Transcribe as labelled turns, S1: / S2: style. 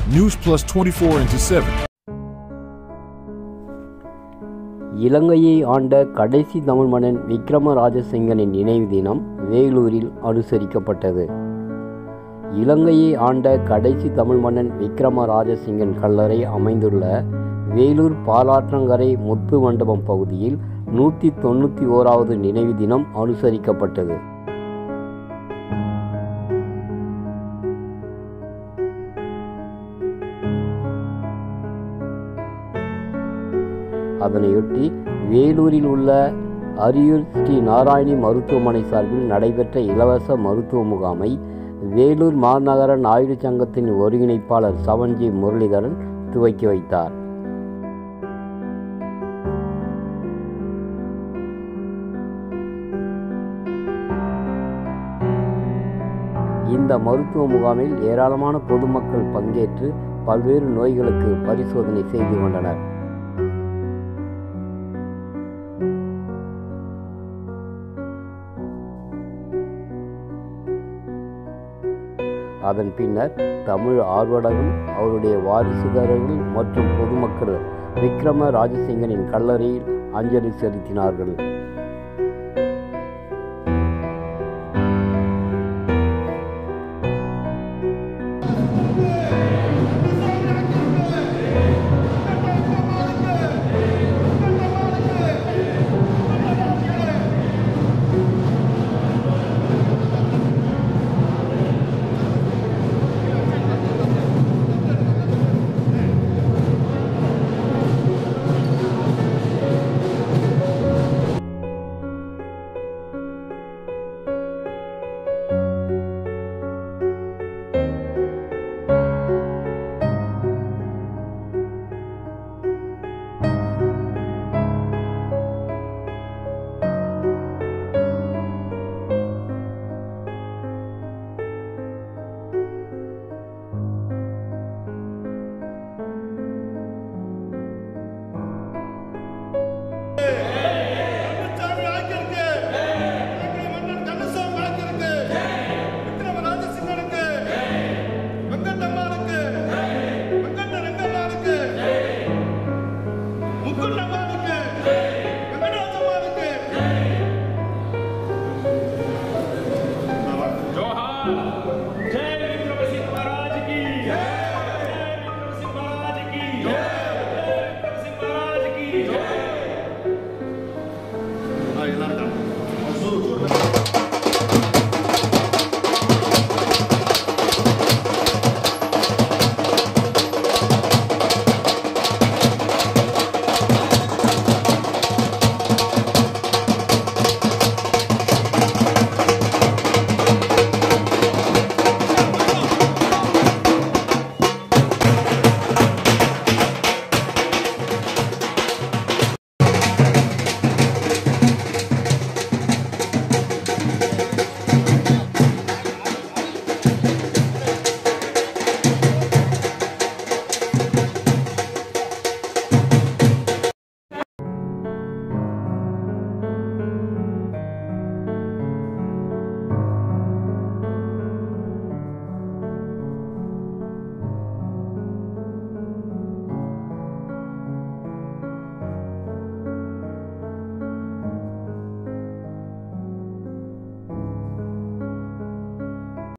S1: News Plus 24 into 7.
S2: இலங்கையை ஆண்ட கடைசி தமிழ் மன்னன் விக்ரம ராஜசிங்கனின் நினைவு தினம் வேலூரில் அனுசரிக்கப்பட்டது இலங்கையை ஆண்ட கடைசி தமிழ் மன்னன் விக்ரம ராஜசிங்கன் கல்லறை அமைந்துள்ள வேலூர் பாலாற்றங்கரை முத்து மண்டபம் பகுதியில் நூற்றி தொண்ணூற்றி ஓராவது நினைவு தினம் அனுசரிக்கப்பட்டது அதனையொட்டி வேலூரில் உள்ள அரியூர் ஸ்ரீ நாராயணி மருத்துவமனை சார்பில் நடைபெற்ற இலவச மருத்துவ முகாமை வேலூர் மாநகர நாயுடு சங்கத்தின் ஒருங்கிணைப்பாளர் சவன்ஜி முரளிதரன் துவக்கி வைத்தார் இந்த மருத்துவ முகாமில் ஏராளமான பொதுமக்கள் பங்கேற்று பல்வேறு நோய்களுக்கு பரிசோதனை செய்து கொண்டனர் அதன் பின்னர் தமிழ் ஆர்வலர்கள் அவருடைய வாரிசுதாரர்கள் மற்றும் பொதுமக்கள் விக்ரம ராஜசிங்கனின் கல்லறையில் அஞ்சலி செலுத்தினார்கள்